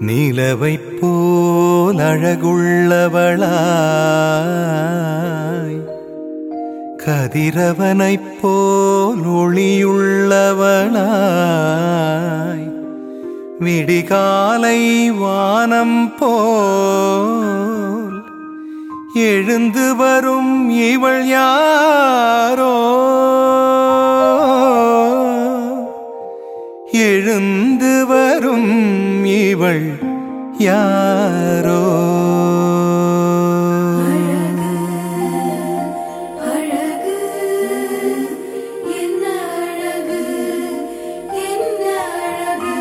நிலவைப் போல் அழகுள்ளவளாய் கதிரவனைப் போல் ஒளியுள்ளவளாய் விடிகாலை வானம் போல் எழுந்து வரும் இவள் யாரோ எழுந்து வரும் இவள் யாரோ அழகு என்ன அழகு என்ன அழகு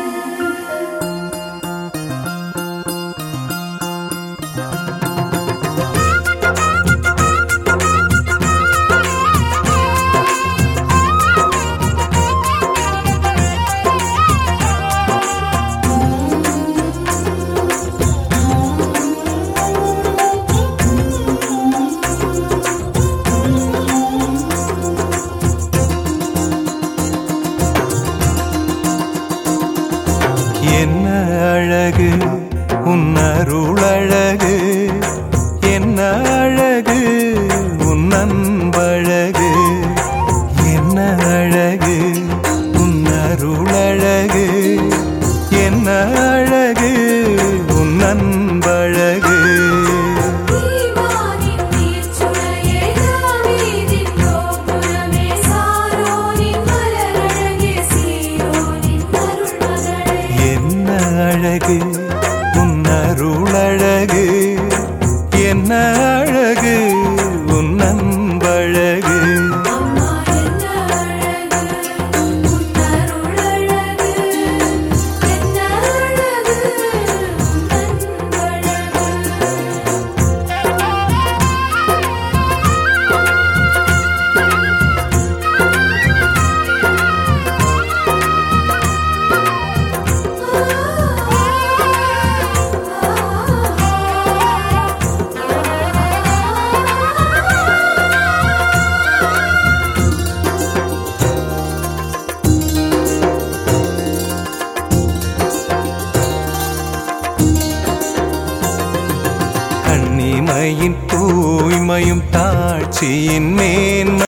என்ன அழகு உன் அருளழகு என்ன அழகு உன் அன்பழகு என்ன அழகு உன் அருளழகு என்ன அழகு உன் அன்பழகு தீவானின் நீர்ச்சுளையே தாவீதின் கோபுரமே சாரோனின் மலரழகே சீயோனின் அருள்மகளே என்ன அழகு உன் அருளழகு என்ன அழகு உன் அன்பழகு அம்மா என்ன அழகு உன் அருளழகு என்ன அழகு உன் அன்பழகு கண்ணிமையின் தூய்மையும் தாட்சியின் மேன்மை